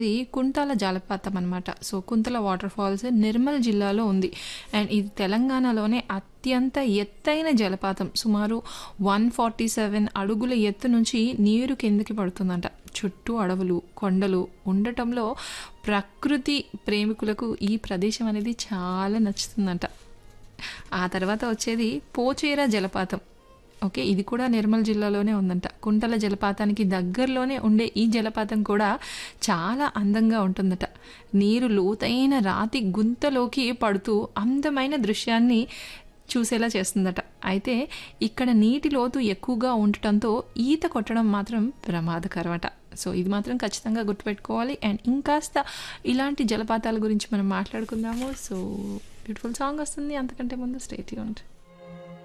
ఇది కుంటాల జలపాతం అనమాట so Kuntala waterfalls Nirmal జిల్లాలో ఉంది అండ్ ఇది తెలంగాణలోనే అత్యంత ఎత్తైన జలపాతం సుమారు వన్ ఫార్టీ సెవెన్ అడుగుల ఎత్తు నుంచి నీరు కిందకి పడుతుందంట చుట్టూ అడవులు కొండలు ఉండటంలో ప్రకృతి ప్రేమికులకు ఈ ప్రదేశం అనేది చాలా నచ్చుతుందంట ఆ తర్వాత వచ్చేది పోచేరా జలపాతం ఓకే ఇది కూడా నిర్మల్ జిల్లాలోనే ఉందంట కుంటల జలపాతానికి దగ్గరలోనే ఉండే ఈ జలపాతం కూడా చాలా అందంగా ఉంటుందట నీరు లోతైన రాతి గుంతలోకి పడుతూ అందమైన దృశ్యాన్ని చూసేలా చేస్తుందట అయితే ఇక్కడ నీటి లోతు ఎక్కువగా ఉండటంతో ఈత కొట్టడం మాత్రం ప్రమాదకరమట సో ఇది మాత్రం ఖచ్చితంగా గుర్తుపెట్టుకోవాలి అండ్ ఇంకాస్త ఇలాంటి జలపాతాల గురించి మనం మాట్లాడుకుందాము సో బ్యూటిఫుల్ సాంగ్ వస్తుంది అంతకంటే ముందు స్టేట్ యూంట్